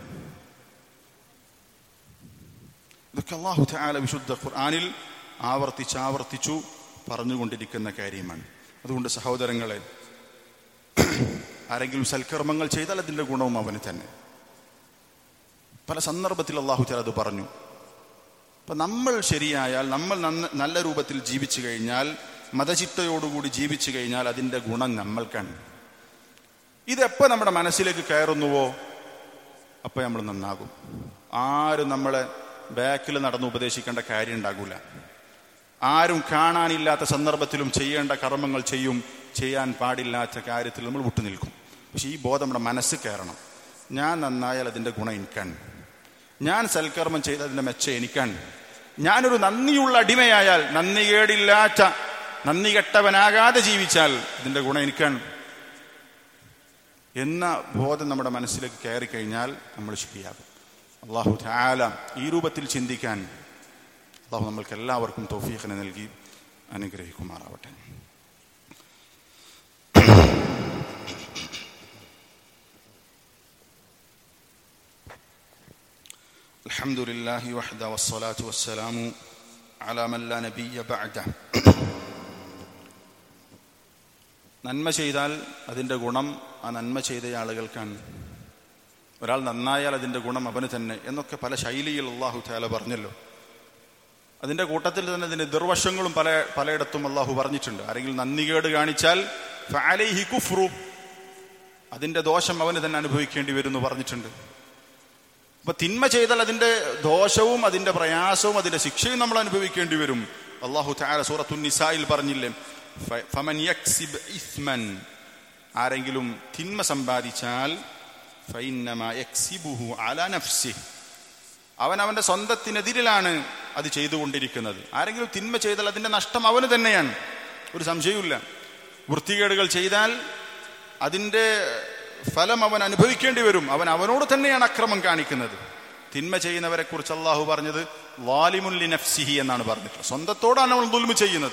ഇതൊക്കെ അള്ളാഹു താല വിശുദ്ധ ഖുർആാനിൽ ആവർത്തിച്ച് ആവർത്തിച്ചു പറഞ്ഞുകൊണ്ടിരിക്കുന്ന കാര്യമാണ് അതുകൊണ്ട് സഹോദരങ്ങളെ ആരെങ്കിലും സൽക്കർമ്മങ്ങൾ ചെയ്താൽ അതിന്റെ ഗുണവും അവന് തന്നെ പല സന്ദർഭത്തിൽ അള്ളാഹു താല അത് പറഞ്ഞു അപ്പൊ നമ്മൾ ശരിയായാൽ നമ്മൾ നന്ന- നല്ല രൂപത്തിൽ ജീവിച്ചു കഴിഞ്ഞാൽ മതചിത്തയോടുകൂടി ജീവിച്ചു കഴിഞ്ഞാൽ അതിന്റെ ഗുണം നമ്മൾക്കാണ് ഇതെപ്പോ നമ്മുടെ മനസ്സിലേക്ക് കയറുന്നുവോ അപ്പൊ നമ്മൾ നന്നാകും ആരും നമ്മളെ ബാക്കിൽ നടന്ന് ഉപദേശിക്കേണ്ട കാര്യം ഉണ്ടാകൂല ആരും കാണാനില്ലാത്ത സന്ദർഭത്തിലും ചെയ്യേണ്ട കർമ്മങ്ങൾ ചെയ്യും ചെയ്യാൻ പാടില്ലാത്ത കാര്യത്തിൽ നമ്മൾ വിട്ടുനിൽക്കും പക്ഷെ ഈ ബോധം നമ്മുടെ മനസ്സിൽ കയറണം ഞാൻ നന്നായാൽ അതിന്റെ ഗുണം എനിക്കാണ് ഞാൻ സൽക്കർമ്മം ചെയ്ത് അതിന്റെ മെച്ചം എനിക്കാണ് ഞാനൊരു നന്ദിയുള്ള അടിമയായാൽ നന്ദി കേടില്ലാത്ത നന്ദി കെട്ടവനാകാതെ ജീവിച്ചാൽ ഇതിന്റെ ഗുണം എനിക്കാണ് എന്ന ബോധം നമ്മുടെ മനസ്സിലേക്ക് കയറി കഴിഞ്ഞാൽ നമ്മൾ ശരിയാകും അള്ളാഹു ധാല ഈ രൂപത്തിൽ ചിന്തിക്കാൻ അള്ളാഹു നമ്മൾക്ക് എല്ലാവർക്കും തൗഫീഖിനെ നൽകി അനുഗ്രഹിക്കുമാറാവട്ടെ الحمد لله وحده والصلاة والسلام على من لا نبي بعده നന്മ ചെയ്താൽ അതിൻ്റെ ഗുണം ആ നന്മ ചെയ്ത ആളുകൾക്കാണ് ഒരാൾ നന്നായാൽ അതിൻ്റെ ഗുണം അവന് തന്നെ എന്നൊക്കെ പല ശൈലിയിൽ അള്ളാഹു താല പറഞ്ഞല്ലോ അതിൻ്റെ കൂട്ടത്തിൽ തന്നെ അതിൻ്റെ ദുർവശങ്ങളും പല പലയിടത്തും അള്ളാഹു പറഞ്ഞിട്ടുണ്ട് ആരെങ്കിലും നന്ദികേട് കാണിച്ചാൽ ഫഅലൈഹി കുഫ്രു അതിൻ്റെ ദോഷം അവന് തന്നെ അനുഭവിക്കേണ്ടി വരും എന്ന് പറഞ്ഞിട്ടുണ്ട് അപ്പൊ തിന്മ ചെയ്താൽ അതിന്റെ ദോഷവും അതിന്റെ പ്രയാസവും അതിന്റെ ശിക്ഷയും നമ്മൾ അനുഭവിക്കേണ്ടി വരും അള്ളാഹു താല സൂറത്തു നിസായിൽ പറഞ്ഞില്ലേ ഫ- ഫമൻ യക്സിബ് ഇസ്മൻ ആരെങ്കിലും തിന്മ സമ്പാദിച്ചാൽ ഫൈന്നമാ യക്സിബുഹു അലാ നഫ്സിഹ് അവൻ അവന്റെ സ്വന്തത്തിനെതിരിലാണ് അത് ചെയ്തുകൊണ്ടിരിക്കുന്നത് ആരെങ്കിലും തിന്മ ചെയ്താൽ അതിന്റെ നഷ്ടം അവന് തന്നെയാണ് ഒരു സംശയവുമില്ല വൃത്തികേടുകൾ ചെയ്താൽ അതിന്റെ ഫലം അവൻ അനുഭവിക്കേണ്ടി വരും അവൻ അവനോട് തന്നെയാണ് അക്രമം കാണിക്കുന്നത് തിന്മ ചെയ്യുന്നവരെ കുറിച്ച് അള്ളാഹു പറഞ്ഞത് വാലിമുല്ലി നഫ്സിഹി എന്നാണ് പറഞ്ഞിട്ടുള്ളത് സ്വന്തത്തോടാണ് അവൻ ദുൽമ ചെയ്യുന്നത്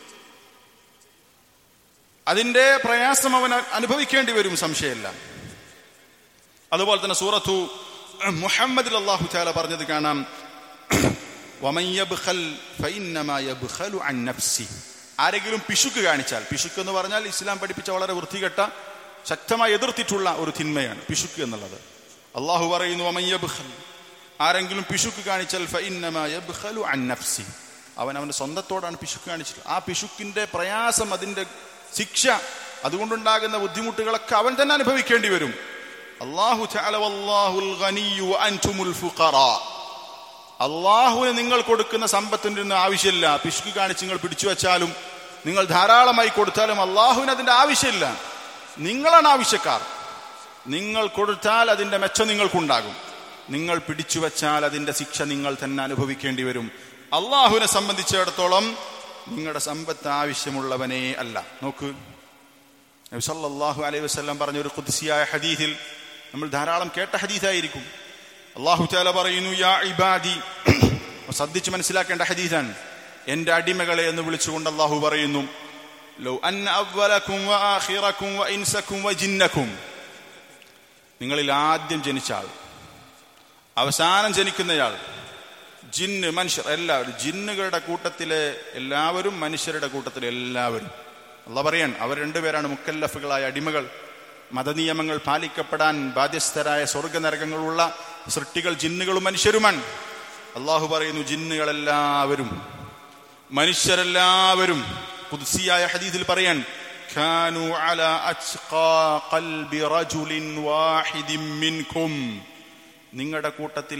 അതിന്റെ പ്രയാസം അവൻ അനുഭവിക്കേണ്ടി വരും സംശയമില്ല അതുപോലെ തന്നെ സൂറത്തു മുഹമ്മദിൽ അള്ളാഹു ചാല പറഞ്ഞത് കാണാം വമൻ യബ്ഖൽ ഫഇന്നമാ യബ്ഖലു അൻ നഫ്സി ആരെങ്കിലും പിശുക്ക് കാണിച്ചാൽ പിശുക്ക് എന്ന് പറഞ്ഞാൽ ഇസ്ലാം പഠിപ്പിച്ച വളരെ വൃത്തികെട്ട ശക്തമായി എതിർത്തിട്ടുള്ള ഒരു തിന്മയാണ് പിശുക്ക് എന്നുള്ളത് അള്ളാഹു പറയുന്നു വമൻ യബ്ഖൽ ആരെങ്കിലും പിശുക്ക് കാണിച്ചാൽ ഫഇന്നമാ യബ്ഖലു അൻ നഫ്സി അവൻ അവന്റെ സ്വന്തത്തോടാണ് പിശുക്ക് കാണിച്ചിട്ടുള്ളത് ആ പിശുക്കിന്റെ പ്രയാസം അതിന്റെ ശിക്ഷ അതുകൊണ്ടുണ്ടാകുന്ന ബുദ്ധിമുട്ടുകളൊക്കെ അവൻ തന്നെ അനുഭവിക്കേണ്ടി വരും അള്ളാഹു തആല വല്ലാഹുൽ ഗനിയ്യു വഅൻതുമുൽ ഫുഖറാ അള്ളാഹുവിന് നിങ്ങൾ കൊടുക്കുന്ന സമ്പത്തിന്റെ ഒന്നും ആവശ്യമില്ല പിശുക്ക് കാണിച്ച് നിങ്ങൾ പിടിച്ചു വെച്ചാലും നിങ്ങൾ ധാരാളമായി കൊടുത്താലും അള്ളാഹുവിന് അതിന്റെ ആവശ്യമില്ല നിങ്ങളാണ് ആവശ്യക്കാർ നിങ്ങൾ കൊടുത്താൽ അതിന്റെ മെച്ചം നിങ്ങൾക്കുണ്ടാകും നിങ്ങൾ പിടിച്ചു വെച്ചാൽ അതിന്റെ ശിക്ഷ നിങ്ങൾ തന്നെ അനുഭവിക്കേണ്ടി വരും അള്ളാഹുവിനെ സംബന്ധിച്ചിടത്തോളം നിങ്ങളുടെ സമ്പത്ത് ആവശ്യമുള്ളവനേ അല്ല നോക്ക് നബി സല്ലല്ലാഹു അലൈഹി വസല്ലം പറഞ്ഞ ഒരു ഖുദ്സിയായ ഹദീസിൽ നമ്മൾ ധാരാളം കേട്ട ഹദീസായിരിക്കും അള്ളാഹു താല പറയുന്നു യാ ഇബാദി ശ്രദ്ധിച്ച് മനസ്സിലാക്കേണ്ട ഹദീസാണ് എന്റെ അടിമകളെ എന്ന് വിളിച്ചുകൊണ്ട് അള്ളാഹു പറയുന്നു ലൗ അന്ന അവലക്കും വ ആഖിറക്കും വ ഇൻസക്കും വ ജിന്നക്കും നിങ്ങളിൽ ആദ്യം ജനിച്ച ആൾ അവസാനം ജനിക്കുന്നയാൾ ജിന്ന് മനുഷ്യർ എല്ലാവരും ജിന്നുകളുടെ കൂട്ടത്തിലെ എല്ലാവരും മനുഷ്യരുടെ കൂട്ടത്തിലെ എല്ലാവരും അല്ല പറയാൻ അവർ രണ്ടുപേരാണ് മുക്കല്ലഫുകളായ അടിമകൾ മതനിയമങ്ങൾ പാലിക്കപ്പെടാൻ ബാധ്യസ്ഥരായ സ്വർഗനരകങ്ങളുള്ള സൃഷ്ടികൾ ജിന്നുകളും മനുഷ്യരുമാണ് അള്ളാഹു പറയുന്നു ജിന്നുകളെല്ലാവരും മനുഷ്യരെല്ലാവരും കുദ്സിയായ ഹദീസിൽ പറയാൻ ഖാനു അല അച്ഖാ ഖൽബി റജുലിൻ വാഹിദിൻ മിൻകും നിങ്ങളുടെ കൂട്ടത്തിൽ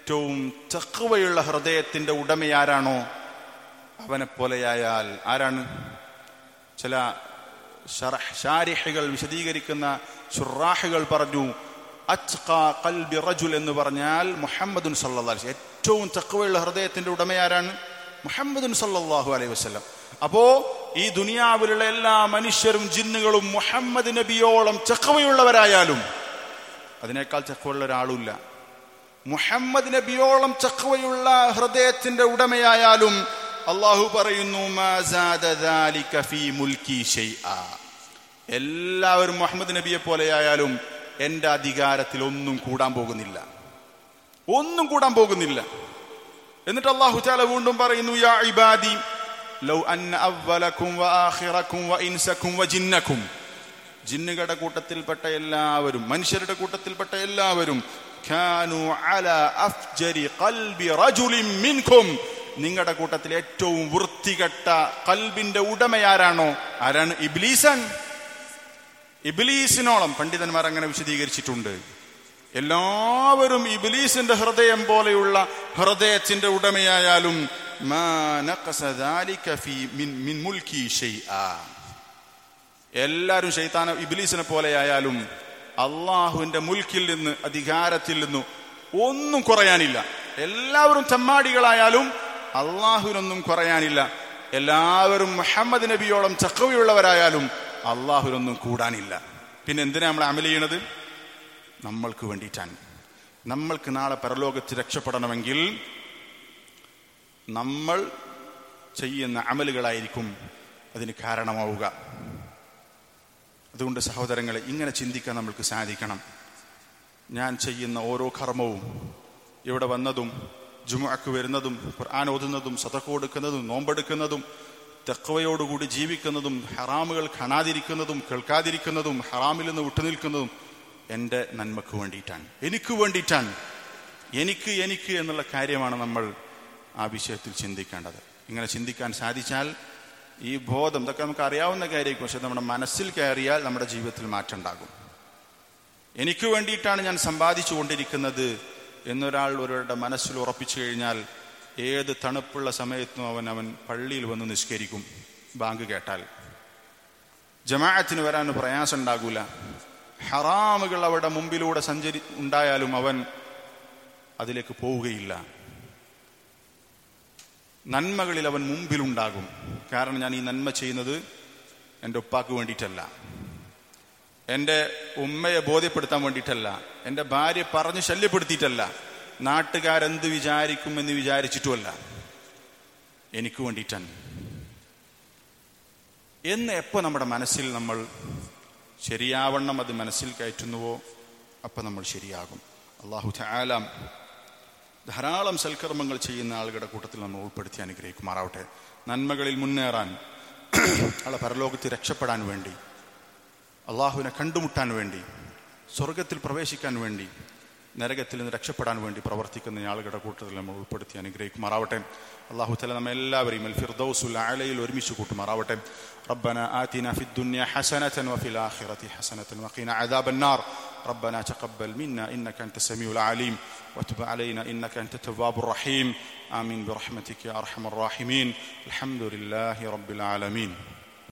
ഏറ്റവും ചക്കുവയുള്ള ഹൃദയത്തിന്റെ ഉടമയാരാണോ അവനെ പോലെയായാൽ ആരാണ് ചില ഷറഹ് ഷാരിഹുകൾ വിശദീകരിക്കുന്ന ഷുറാഹുകൾ പറഞ്ഞു അച്ഖ ഖൽബി റജുൽ എന്ന് പറഞ്ഞാൽ മുഹമ്മദുൻ സല്ലല്ലാഹു അലൈഹി വസല്ലം. ഏറ്റവും ചക്കുവയുള്ള ഹൃദയത്തിന്റെ ഉടമയാരാണ് മുഹമ്മദുൻ സല്ലല്ലാഹു അലൈഹി വസല്ലം അപ്പോ ഈ ദുനിയാവിലുള്ള എല്ലാ മനുഷ്യരും ജിന്നുകളും മുഹമ്മദ് നബിയോളം ചക്കവയുള്ളവരായാലും അതിനേക്കാൾ ചക്കവുള്ള ഒരാളുമില്ല മുഹമ്മദ് നബിയോളം ചക്കവയുള്ള ഹൃദയത്തിന്റെ ഉടമയായാലും അള്ളാഹു പറയുന്നു "മാ സാദ ദാലിക ഫീ മുൽക്കി ശൈആ." എല്ലാവരും മുഹമ്മദ് നബിയെ പോലെയായാലും എന്റെ അധികാരത്തിൽ ഒന്നും കൂടാൻ പോകുന്നില്ല ഒന്നും കൂടാൻ പോകുന്നില്ല എന്നിട്ട് അള്ളാഹു ചാല വീണ്ടും പറയുന്നു യാ ഇബാദി ലൗ അന്ന അവലക്കും വആഖിറക്കും വഇൻസക്കും വജിന്നക്കും ജിന്നുകളുടെ കൂട്ടത്തിൽപ്പെട്ട എല്ലാവരും മനുഷ്യരുടെ കൂട്ടത്തിൽപ്പെട്ട എല്ലാവരും ഖാനു അല അഫ്ജരി ഖൽബി റജുലിൻ മിൻകും നിങ്ങളുടെ കൂട്ടത്തിൽ ഏറ്റവും വൃത്തികെട്ട കൽബിന്റെ ഉടമയാരാണോ ആരാണ് ഇബ്ലീസൻ ഇബ്ലീസിനോളം പണ്ഡിതന്മാർ അങ്ങനെ വിശദീകരിച്ചിട്ടുണ്ട് എല്ലാവരും ഇബ്ലീസിന്റെ ഹൃദയം പോലെയുള്ള ഹൃദയത്തിന്റെ ഉടമയായാലും മാ നഖസ ദാലിക ഫീ മിൻ മിൻ മുൽക്കി ശൈആ എല്ലാവരും ശൈത്താന ഇബ്ലീസിനെ പോലെയായാലും അള്ളാഹുവിന്റെ മുൽക്കിൽ നിന്ന് അധികാരത്തിൽ നിന്ന് ഒന്നും കുറയാനില്ല എല്ലാവരും ചമ്മാടികളായാലും അള്ളാഹുവിനൊന്നും കുറയാനില്ല എല്ലാവരും മുഹമ്മദ് നബിയോളം ചക്കവയുള്ളവരായാലും അള്ളാഹുവിനൊന്നും കൂടാനില്ല പിന്നെ എന്തിനാ നമ്മൾ അമൽ ചെയ്യണത് നമ്മൾക്ക് വേണ്ടിയിട്ടാണ് നമ്മൾക്ക് നാളെ പരലോകത്ത് രക്ഷപ്പെടണമെങ്കിൽ നമ്മൾ ചെയ്യുന്ന അമലുകളായിരിക്കും അതിന് കാരണമാവുക അതുകൊണ്ട് സഹോദരങ്ങളെ ഇങ്ങനെ ചിന്തിക്കാൻ നമ്മൾക്ക് സാധിക്കണം ഞാൻ ചെയ്യുന്ന ഓരോ കർമ്മവും ഇവിടെ വന്നതും ജുമുഅക്ക് വരുന്നതും ഖുർആൻ ഓതുന്നതും സതക്ക് കൊടുക്കുന്നതും നോമ്പെടുക്കുന്നതും തെക്കവയോടുകൂടി ജീവിക്കുന്നതും ഹറാമുകൾ കാണാതിരിക്കുന്നതും കേൾക്കാതിരിക്കുന്നതും ഹറാമിൽ നിന്ന് വിട്ടുനിൽക്കുന്നതും എൻ്റെ നന്മക്ക് വേണ്ടിയിട്ടാണ് എനിക്ക് വേണ്ടിയിട്ടാണ് എനിക്ക് എനിക്ക് എന്നുള്ള കാര്യമാണ് നമ്മൾ ആ വിഷയത്തിൽ ചിന്തിക്കേണ്ടത് ഇങ്ങനെ ചിന്തിക്കാൻ സാധിച്ചാൽ ഈ ബോധം ഇതൊക്കെ നമുക്ക് അറിയാവുന്ന കാര്യമായിരിക്കും പക്ഷെ നമ്മുടെ മനസ്സിൽ കയറിയാൽ നമ്മുടെ ജീവിതത്തിൽ മാറ്റം ഉണ്ടാകും എനിക്ക് വേണ്ടിയിട്ടാണ് ഞാൻ സമ്പാദിച്ചു കൊണ്ടിരിക്കുന്നത് എന്നൊരാൾ ഒരാളുടെ മനസ്സിൽ ഉറപ്പിച്ചു കഴിഞ്ഞാൽ ഏത് തണുപ്പുള്ള സമയത്തും അവൻ അവൻ പള്ളിയിൽ വന്ന് നിസ്കരിക്കും ബാങ്ക് കേട്ടാൽ ജമാഅത്തിന് വരാൻ പ്രയാസം ഉണ്ടാകൂല ഹറാമുകൾ അവിടെ മുമ്പിലൂടെ സഞ്ചരി ഉണ്ടായാലും അവൻ അതിലേക്ക് പോവുകയില്ല നന്മകളിൽ അവൻ മുമ്പിലുണ്ടാകും കാരണം ഞാൻ ഈ നന്മ ചെയ്യുന്നത് എൻ്റെ ഉപ്പാക്ക് വേണ്ടിയിട്ടല്ല എൻ്റെ ഉമ്മയെ ബോധ്യപ്പെടുത്താൻ വേണ്ടിയിട്ടല്ല എൻ്റെ ഭാര്യ പറഞ്ഞ് ശല്യപ്പെടുത്തിയിട്ടല്ല നാട്ടുകാരെന്ത് വിചാരിക്കും എന്ന് വിചാരിച്ചിട്ടുമല്ല എനിക്ക് വേണ്ടിയിട്ടാണ് എന്ന് എപ്പോൾ നമ്മുടെ മനസ്സിൽ നമ്മൾ ശരിയാവണ്ണം അത് മനസ്സിൽ കയറ്റുന്നുവോ അപ്പം നമ്മൾ ശരിയാകും അള്ളാഹു ആലാം ധാരാളം സൽക്കർമ്മങ്ങൾ ചെയ്യുന്ന ആളുകളുടെ കൂട്ടത്തിൽ നമ്മൾ ഉൾപ്പെടുത്തി അനുഗ്രഹിക്കുമാറാവട്ടെ നന്മകളിൽ മുന്നേറാൻ ആളെ പരലോകത്ത് രക്ഷപ്പെടാൻ വേണ്ടി അള്ളാഹുവിനെ കണ്ടുമുട്ടാൻ വേണ്ടി സ്വർഗത്തിൽ പ്രവേശിക്കാൻ വേണ്ടി നരകത്തിൽ നിന്ന് രക്ഷപ്പെടാൻ വേണ്ടി പ്രവർത്തിക്കുന്ന ആളുകളുടെ കൂട്ടത്തിൽ നമ്മൾ ഉൾപ്പെടുത്തി അനുഗ്രഹിക്കുമാറാവട്ടെ അള്ളാഹു തല നമ്മ എല്ലാവരെയും അൽ ഫിർദൌസുൽ അലയിൽ ഒരുമിച്ച് കൂട്ടുമാറാവട്ടെ ربنا آتنا في الدنيا حسنة وفي الآخرة حسنة وقنا عذاب النار ربنا تقبل منا إنك أنت السميع العليم وتب علينا إنك أنت التواب الرحيم آمين برحمتك يا أرحم الراحمين الحمد لله رب العالمين